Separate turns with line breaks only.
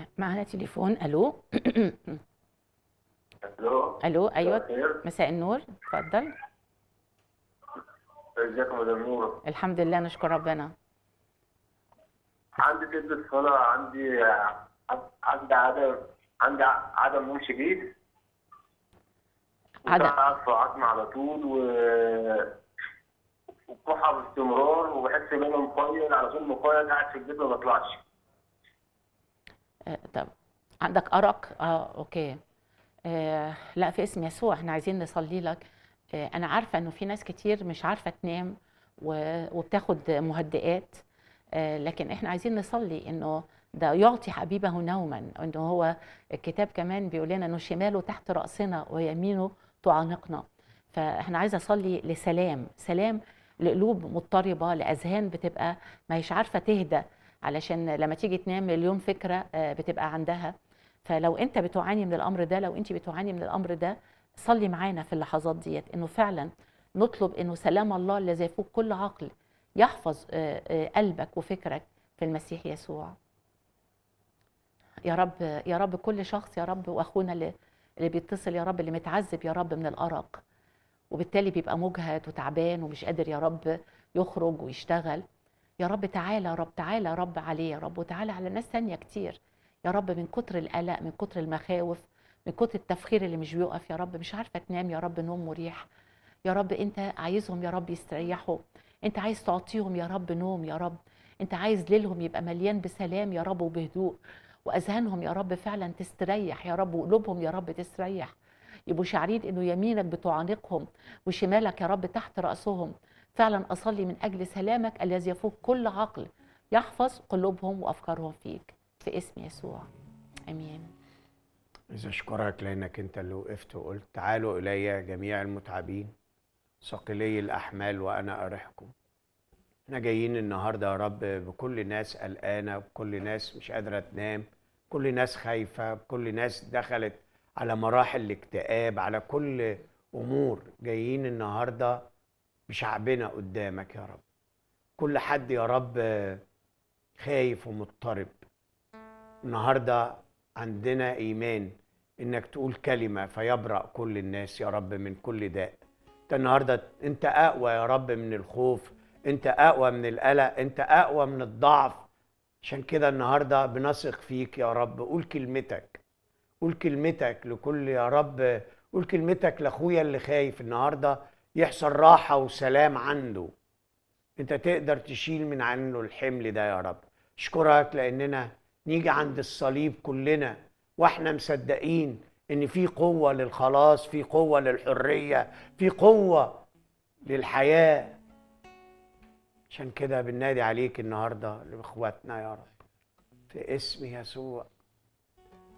معنا تليفون الو
الو
الو ايوه
خير
مساء النور اتفضل
ازيكم يا مدام نور
الحمد لله نشكر ربنا
عندي كده الصلاة عندي عندي عدم عندي عدم نوم شديد
عدم.
وتعب في عظمي على طول و وكحة باستمرار وبحس ان انا مقيد على طول مقيد قاعد في البيت ما بطلعش
آه، طب عندك أرق؟ اه اوكي آه لا في اسم يسوع احنا عايزين نصلي لك آه انا عارفة انه في ناس كتير مش عارفة تنام و- وبتاخد مهدئات آه لكن احنا عايزين نصلي انه ده يعطي حبيبه نوما انه هو الكتاب كمان بيقول لنا انه شماله تحت رأسنا ويمينه تعانقنا فاحنا عايزه اصلي لسلام سلام لقلوب مضطربه لاذهان بتبقى ما هيش عارفه تهدى علشان لما تيجي تنام مليون فكره آه، بتبقى عندها فلو انت بتعاني من الامر ده لو انت بتعاني من الامر ده صلي معانا في اللحظات ديت انه فعلا نطلب انه سلام الله الذي يفوق كل عقل يحفظ آه، آه، قلبك وفكرك في المسيح يسوع يا رب يا رب كل شخص يا رب واخونا اللي اللي بيتصل يا رب اللي متعذب يا رب من الارق وبالتالي بيبقى مجهد وتعبان ومش قادر يا رب يخرج ويشتغل يا رب تعالى يا رب تعالى يا رب عليه يا رب وتعالى على ناس تانية كتير يا رب من كتر القلق من كتر المخاوف من كتر التفخير اللي مش بيقف يا رب مش عارفة تنام يا رب نوم مريح يا رب انت عايزهم يا رب يستريحوا انت عايز تعطيهم يا رب نوم يا رب انت عايز ليلهم يبقى مليان بسلام يا رب وبهدوء واذهانهم يا رب فعلا تستريح يا رب وقلوبهم يا رب تستريح يبقوا شاعرين انه يمينك بتعانقهم وشمالك يا رب تحت راسهم فعلا اصلي من اجل سلامك الذي يفوق كل عقل يحفظ قلوبهم وافكارهم فيك في اسم يسوع امين
عايز اشكرك لانك انت اللي وقفت وقلت تعالوا الي جميع المتعبين ثقلي الاحمال وانا اريحكم احنا جايين النهارده يا رب بكل ناس قلقانه بكل ناس مش قادره تنام كل ناس خايفه بكل ناس دخلت على مراحل الاكتئاب على كل امور جايين النهارده بشعبنا قدامك يا رب كل حد يا رب خايف ومضطرب النهارده عندنا ايمان انك تقول كلمه فيبرأ كل الناس يا رب من كل داء انت النهارده انت اقوى يا رب من الخوف انت اقوى من القلق انت اقوى من الضعف عشان كده النهارده بنثق فيك يا رب قول كلمتك قول كلمتك لكل يا رب قول كلمتك لاخويا اللي خايف النهارده يحصل راحه وسلام عنده انت تقدر تشيل من عنه الحمل ده يا رب اشكرك لاننا نيجي عند الصليب كلنا واحنا مصدقين ان في قوه للخلاص في قوه للحريه في قوه للحياه عشان كده بننادي عليك النهارده لاخواتنا يا رب في اسم يسوع